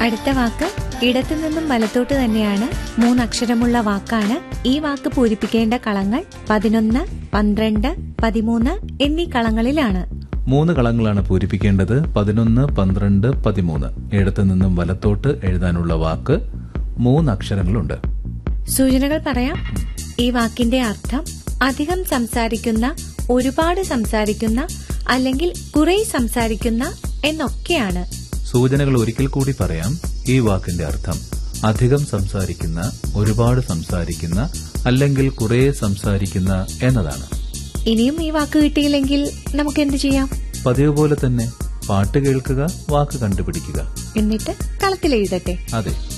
അടുത്ത വാക്ക് ഇടത്തു നിന്നും വലത്തോട്ട് തന്നെയാണ് മൂന്നക്ഷരമുള്ള വാക്കാണ് ഈ വാക്ക് പൂരിപ്പിക്കേണ്ട കളങ്ങൾ പതിനൊന്ന് പന്ത്രണ്ട് പതിമൂന്ന് എന്നീ കളങ്ങളിലാണ് മൂന്ന് കളങ്ങളാണ് പൂരിപ്പിക്കേണ്ടത് പതിനൊന്ന് പന്ത്രണ്ട് പതിമൂന്ന് ഇടത്തു നിന്നും വലത്തോട്ട് എഴുതാനുള്ള വാക്ക് മൂന്ന് അക്ഷരങ്ങളുണ്ട് സൂചനകൾ പറയാം ഈ വാക്കിന്റെ അർത്ഥം അധികം സംസാരിക്കുന്ന ഒരുപാട് സംസാരിക്കുന്ന അല്ലെങ്കിൽ കുറെ സംസാരിക്കുന്ന എന്നൊക്കെയാണ് സൂചനകൾ ഒരിക്കൽ കൂടി പറയാം ഈ വാക്കിന്റെ അർത്ഥം അധികം സംസാരിക്കുന്ന ഒരുപാട് സംസാരിക്കുന്ന അല്ലെങ്കിൽ കുറെ സംസാരിക്കുന്ന എന്നതാണ് ഇനിയും ഈ വാക്ക് കിട്ടിയില്ലെങ്കിൽ നമുക്ക് എന്ത് ചെയ്യാം പതിവ് പോലെ തന്നെ പാട്ട് കേൾക്കുക വാക്ക് കണ്ടുപിടിക്കുക എന്നിട്ട് കളത്തിൽ എഴുതട്ടെ അതെ